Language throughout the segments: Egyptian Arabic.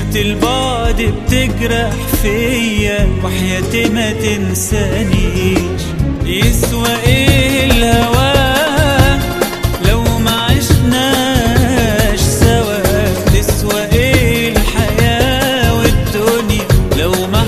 كلمة البعد بتجرح فيا وحياتي ما تنسانيش يسوى ايه الهوى لو ما عشناش سوا تسوى ايه الحياة والدنيا لو ما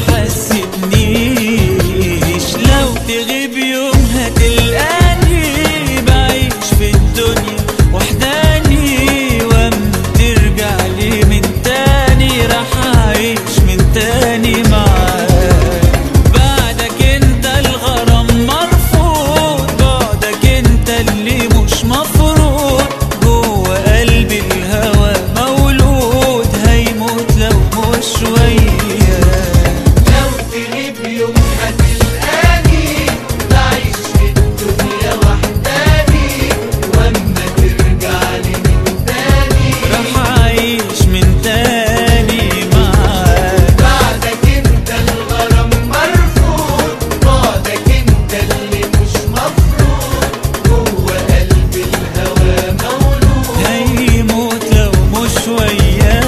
حسيتنيش لو تغيب يوم هتلقاني بعيش في الدنيا وحداني واما ترجع لي من تاني راح اعيش من تاني معاك بعدك انت الغرام مرفوض بعدك انت اللي مش مفروض جوه قلبي الهوى مولود هيموت لو مش وياك لو تغيب يوم هتلقاني بعيش في الدنيا وحداني واما ترجع لي من تاني راح اعيش من تاني معاك بعدك انت الغرام مرفوض بعدك انت اللي مش مفروض جوه قلبي الهوى مولود هيموت لو مش وياك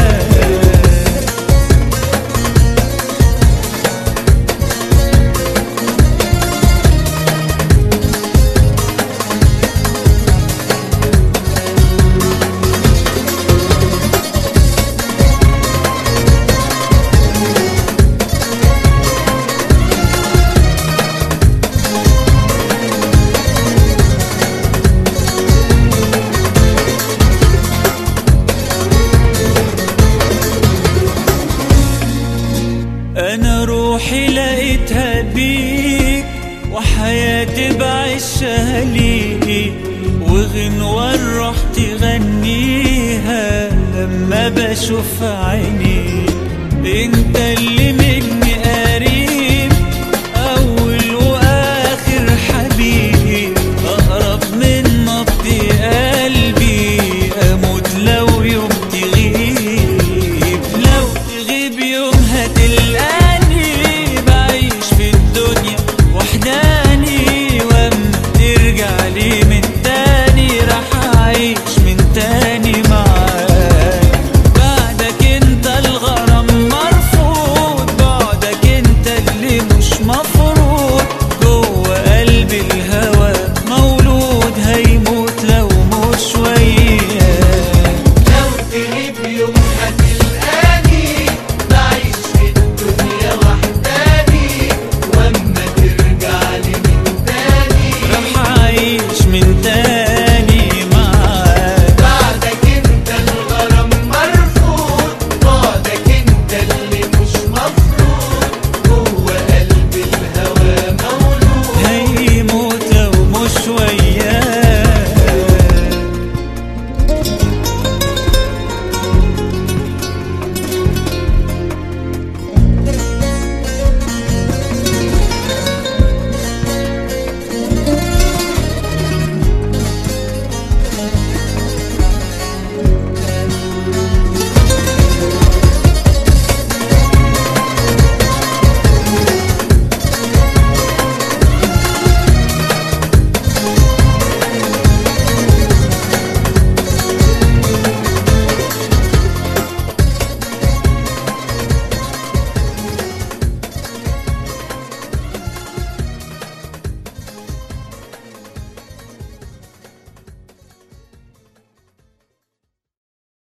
انا روحي لقيتها بيك وحياتي بعيشها ليك وغنوة الروح تغنيها لما بشوف عينيك انت اللي